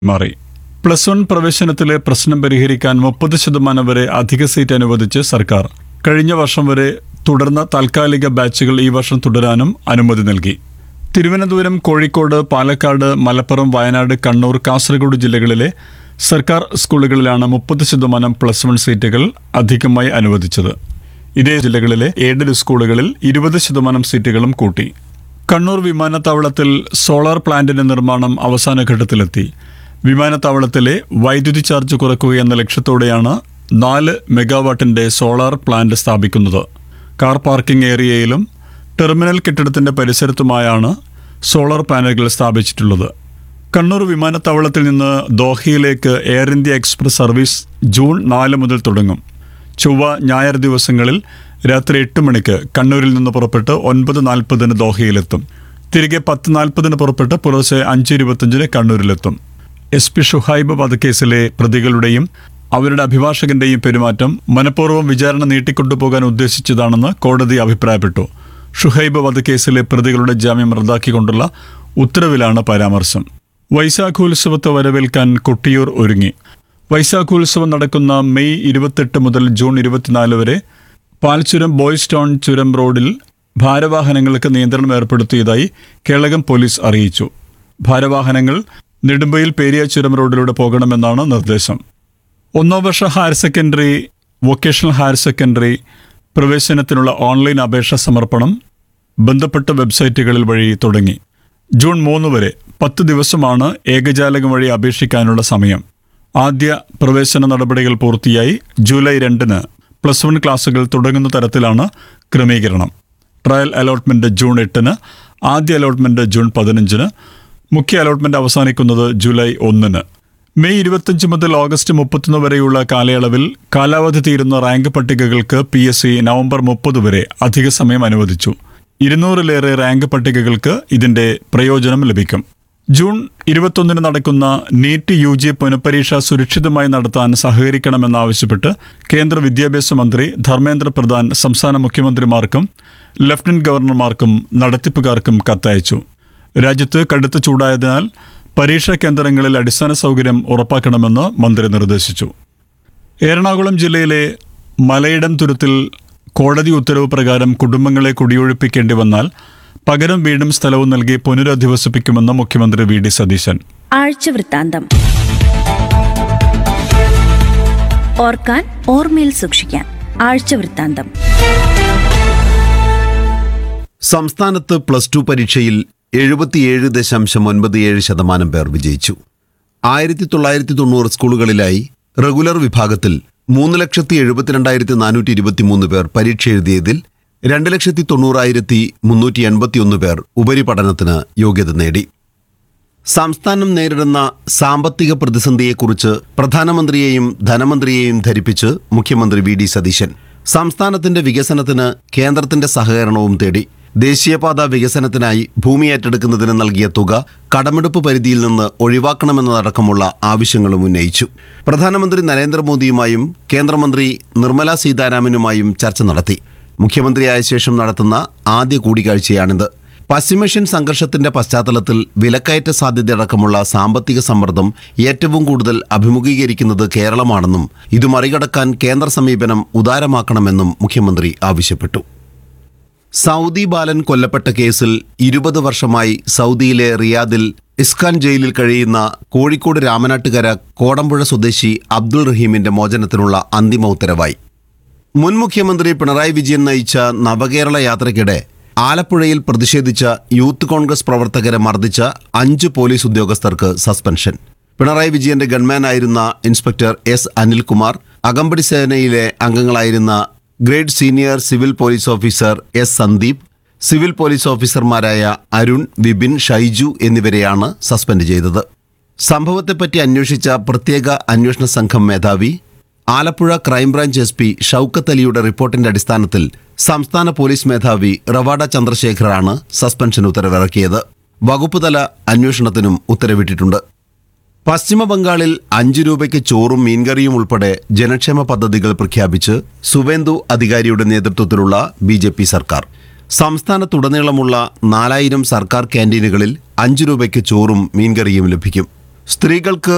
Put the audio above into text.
മാറി plus one പ്രവേശനത്തിലെ പ്രശ്നം പരിഹരിക്കാൻ മുപ്പത് ശതമാനം വരെ അധിക സീറ്റ് അനുവദിച്ച് സർക്കാർ കഴിഞ്ഞ വർഷം വരെ തുടർന്ന താൽക്കാലിക ബാച്ചുകൾ ഈ വർഷം തുടരാനും അനുമതി നൽകി തിരുവനന്തപുരം കോഴിക്കോട് പാലക്കാട് മലപ്പുറം വയനാട് കണ്ണൂർ കാസർഗോഡ് ജില്ലകളിലെ സർക്കാർ സ്കൂളുകളിലാണ് മുപ്പത് ശതമാനം പ്ലസ് വൺ സീറ്റുകൾ അധികമായി അനുവദിച്ചത് ഇതേ ജില്ലകളിലെ എയ്ഡഡ് സ്കൂളുകളിൽ ഇരുപത് ശതമാനം സീറ്റുകളും കൂട്ടി കണ്ണൂർ വിമാനത്താവളത്തിൽ സോളാർ പ്ലാന്റിന്റെ നിർമ്മാണം അവസാന ഘട്ടത്തിലെത്തി വിമാനത്താവളത്തിലെ വൈദ്യുതി ചാർജ് കുറയ്ക്കുക എന്ന ലക്ഷ്യത്തോടെയാണ് നാല് മെഗാവാട്ടിന്റെ സോളാർ പ്ലാന്റ് സ്ഥാപിക്കുന്നത് കാർ പാർക്കിംഗ് ഏരിയയിലും ടെർമിനൽ കെട്ടിടത്തിന്റെ പരിസരത്തുമായാണ് സോളാർ പാനലുകൾ സ്ഥാപിച്ചിട്ടുള്ളത് കണ്ണൂർ വിമാനത്താവളത്തിൽ നിന്ന് ദോഹയിലേക്ക് Air India Express service June നാല് മുതൽ തുടങ്ങും ചൊവ്വ ഞായർ ദിവസങ്ങളിൽ രാത്രി എട്ട് മണിക്ക് കണ്ണൂരിൽ നിന്ന് പുറപ്പെട്ട് ഒൻപത് നാൽപ്പതിന് ദോഹയിലെത്തും തിരികെ പത്ത് നാൽപ്പതിന് പുറപ്പെട്ട് പുലർച്ചെ അഞ്ച് ഇരുപത്തഞ്ചിന് കണ്ണൂരിലെത്തും എസ് പി ഷുഹൈബ് വധക്കേസിലെ പ്രതികളുടെയും അവരുടെ അഭിഭാഷകന്റെയും പെരുമാറ്റം മനഃപൂർവ്വം വിചാരണ നീട്ടിക്കൊണ്ടുപോകാൻ ഉദ്ദേശിച്ചതാണെന്ന് കോടതി അഭിപ്രായപ്പെട്ടു ഷുഹൈബ് വധക്കേസിലെ പ്രതികളുടെ ജാമ്യം റദ്ദാക്കിക്കൊണ്ടുള്ള ഉത്തരവിലാണ് പരാമർശം വൈശാഖോത്സവത്തെ വരവേൽക്കാൻ കൊട്ടിയൂർ ഒരുങ്ങി വൈശാഖോത്സവം നടക്കുന്ന മെയ് ഇരുപത്തെട്ട് മുതൽ ജൂൺ ഇരുപത്തിനാല് വരെ പാൽച്ചുരം ബോയ്സ് ടൗൺ ചുരം റോഡിൽ ഭാരവാഹനങ്ങൾക്ക് നിയന്ത്രണം ഏർപ്പെടുത്തിയതായി കേളകം പോലീസ് അറിയിച്ചു ഭാരവാഹനങ്ങൾ നെടുമ്പയിൽ പേരിയ ചുരം റോഡിലൂടെ പോകണമെന്നാണ് നിർദ്ദേശം ഒന്നാം വർഷ higher secondary vocational higher secondary പ്രവേശനത്തിനുള്ള ഓൺലൈൻ അപേക്ഷ സമർപ്പണം ബന്ധപ്പെട്ട വെബ്സൈറ്റുകളിൽ വഴി തുടങ്ങി ജൂൺ മൂന്ന് വരെ പത്ത് ദിവസമാണ് ഏകജാലകം വഴി അപേക്ഷിക്കാനുള്ള സമയം ആദ്യ പ്രവേശന നടപടികൾ പൂർത്തിയായി ജൂലൈ രണ്ടിന് പ്ലസ് വൺ ക്ലാസുകൾ തുടങ്ങുന്ന തരത്തിലാണ് ക്രമീകരണം ട്രയൽ അലോട്ട്മെന്റ് ജൂൺ എട്ടിന് ആദ്യ അലോട്ട്മെന്റ് ജൂൺ പതിനഞ്ചിന് മുഖ്യ അലോട്ട്മെന്റ് അവസാനിക്കുന്നത് ജൂലൈ ഒന്നിന് മെയ് ഇരുപത്തഞ്ച് മുതൽ ഓഗസ്റ്റ് മുപ്പത്തൊന്ന് വരെയുള്ള കാലയളവിൽ കാലാവധി തീരുന്ന റാങ്ക് പട്ടികകൾക്ക് പി എസ് സി നവംബർ മുപ്പത് വരെ അധിക സമയം അനുവദിച്ചു ഇരുന്നൂറിലേറെ റാങ്ക് പട്ടികകൾക്ക് ഇതിന്റെ പ്രയോജനം ലഭിക്കും ജൂൺ ഇരുപത്തൊന്നിന് നടക്കുന്ന നീറ്റ് യു ജി പുനഃപരീക്ഷ സുരക്ഷിതമായി നടത്താൻ സഹകരിക്കണമെന്നാവശ്യപ്പെട്ട് കേന്ദ്ര വിദ്യാഭ്യാസ മന്ത്രി ധർമ്മേന്ദ്ര പ്രധാൻ സംസ്ഥാന മുഖ്യമന്ത്രിമാർക്കും ലഫ്റ്റനന്റ് ഗവർണർമാർക്കും നടത്തിപ്പുകാർക്കും കത്തയച്ചു രാജ്യത്ത് കടുത്ത ചൂടായതിനാൽ പരീക്ഷാ കേന്ദ്രങ്ങളിൽ അടിസ്ഥാന സൗകര്യം ഉറപ്പാക്കണമെന്ന് മന്ത്രി നിർദ്ദേശിച്ചു എറണാകുളം ജില്ലയിലെ മലയിടം തുരുത്തിൽ കോടതി ഉത്തരവ് പ്രകാരം കുടുംബങ്ങളെ കുടിയൊഴിപ്പിക്കേണ്ടി വന്നാൽ പകരം വീടും സ്ഥലവും നൽകി പുനരധിവസിപ്പിക്കുമെന്ന് മുഖ്യമന്ത്രി വി ഡി സതീശൻ ആഴ്ചവൃത്താന്തം ഓർക്കാൻ ഓർമ്മയിൽ സൂക്ഷിക്കാൻ ആഴ്ചവൃത്താന്തം സംസ്ഥാനത്ത് പ്ലസ് ടു പരീക്ഷയിൽ എഴുപത്തിയേഴ് ദശാംശം ഒൻപത് ഏഴ് ശതമാനം പേർ വിജയിച്ചു ആയിരത്തി തൊള്ളായിരത്തി തൊണ്ണൂറ് സ്കൂളുകളിലായി റെഗുലർ വിഭാഗത്തിൽ മൂന്ന് ലക്ഷത്തി എഴുപത്തിരണ്ടായിരത്തി നാനൂറ്റി ഇരുപത്തിമൂന്ന് പേർ പരീക്ഷ എഴുതിയതിൽ രണ്ട് ലക്ഷത്തി തൊണ്ണൂറായിരത്തി മുന്നൂറ്റി എൺപത്തിയൊന്ന് പേർ ഉപരിപഠനത്തിന് യോഗ്യത നേടി സംസ്ഥാനം നേരിടുന്ന സാമ്പത്തിക പ്രതിസന്ധിയെക്കുറിച്ച് പ്രധാനമന്ത്രിയെയും ധനമന്ത്രിയെയും ധരിപ്പിച്ച് മുഖ്യമന്ത്രി വി ഡി സതീശൻ സംസ്ഥാനത്തിന്റെ വികസനത്തിന് കേന്ദ്രത്തിന്റെ സഹകരണവും തേടി ദേശീയപാത വികസനത്തിനായി ഭൂമി ഏറ്റെടുക്കുന്നതിന് നൽകിയ തുക കടമെടുപ്പ് പരിധിയിൽ നിന്ന് ഒഴിവാക്കണമെന്നതടക്കമുള്ള ആവശ്യങ്ങളും ഉന്നയിച്ചു പ്രധാനമന്ത്രി നരേന്ദ്രമോദിയുമായും കേന്ദ്രമന്ത്രി നിർമ്മല സീതാരാമനുമായും ചർച്ച നടത്തി മുഖ്യമന്ത്രിയായ ശേഷം നടത്തുന്ന ആദ്യ കൂടിക്കാഴ്ചയാണിത് പശ്ചിമേഷ്യൻ സംഘർഷത്തിന്റെ പശ്ചാത്തലത്തിൽ വിലക്കയറ്റ സാധ്യതയടക്കമുള്ള സാമ്പത്തിക സമ്മർദ്ദം ഏറ്റവും കൂടുതൽ അഭിമുഖീകരിക്കുന്നത് കേരളമാണെന്നും ഇത് മറികടക്കാൻ കേന്ദ്ര സമീപനം ഉദാരമാക്കണമെന്നും മുഖ്യമന്ത്രി ആവശ്യപ്പെട്ടു സൗദി ബാലൻ കൊല്ലപ്പെട്ട കേസിൽ ഇരുപത് വർഷമായി സൗദിയിലെ റിയാദിൽ ഇസ്കാൻ ജയിലിൽ കഴിയുന്ന കോഴിക്കോട് രാമനാട്ടുകര കോടമ്പുഴ സ്വദേശി അബ്ദുൾ റഹീമിന്റെ മോചനത്തിനുള്ള അന്തിമ ഉത്തരവായി മുൻ മുഖ്യമന്ത്രി പിണറായി വിജയൻ നയിച്ച നവകേരള യാത്രയ്ക്കിടെ ആലപ്പുഴയിൽ പ്രതിഷേധിച്ച യൂത്ത് കോൺഗ്രസ് പ്രവർത്തകരെ മർദ്ദിച്ച അഞ്ച് പോലീസ് ഉദ്യോഗസ്ഥർക്ക് സസ്പെൻഷൻ പിണറായി വിജയന്റെ ഗൺമാനായിരുന്ന ഇൻസ്പെക്ടർ എസ് അനിൽകുമാർ അകമ്പടി സേനയിലെ അംഗങ്ങളായിരുന്ന grade senior civil police officer S Sandeep civil police ഓഫീസർമാരായ അരുൺ വിപിൻ ഷൈജു എന്നിവരെയാണ് സസ്പെൻഡ് ചെയ്തത് സംഭവത്തെപ്പറ്റി അന്വേഷിച്ച പ്രത്യേക അന്വേഷണ സംഘം മേധാവി Alappuzha crime branch S P Shoukath അലിയുടെ റിപ്പോർട്ടിന്റെ അടിസ്ഥാനത്തിൽ സംസ്ഥാന പോലീസ് മേധാവി റവാഡ ചന്ദ്രശേഖറാണ് സസ്പെൻഷൻ ഉത്തരവിറക്കിയത് വകുപ്പ് തല അന്വേഷണത്തിനും ഉത്തരവിട്ടിട്ടുണ്ട് പശ്ചിമ ബംഗാളിൽ അഞ്ച് രൂപയ്ക്ക് ചോറും മീൻകറിയും ഉൾപ്പെടെ ജനക്ഷേമ പദ്ധതികൾ പ്രഖ്യാപിച്ച് സുവേന്ദു അധികാരിയുടെ നേതൃത്വത്തിലുള്ള ബി സർക്കാർ സംസ്ഥാനത്തുടനീളമുള്ള നാലായിരം സർക്കാർ ക്യാൻറ്റീനുകളിൽ അഞ്ച് രൂപയ്ക്ക് ചോറും മീൻകറിയും ലഭിക്കും സ്ത്രീകൾക്ക്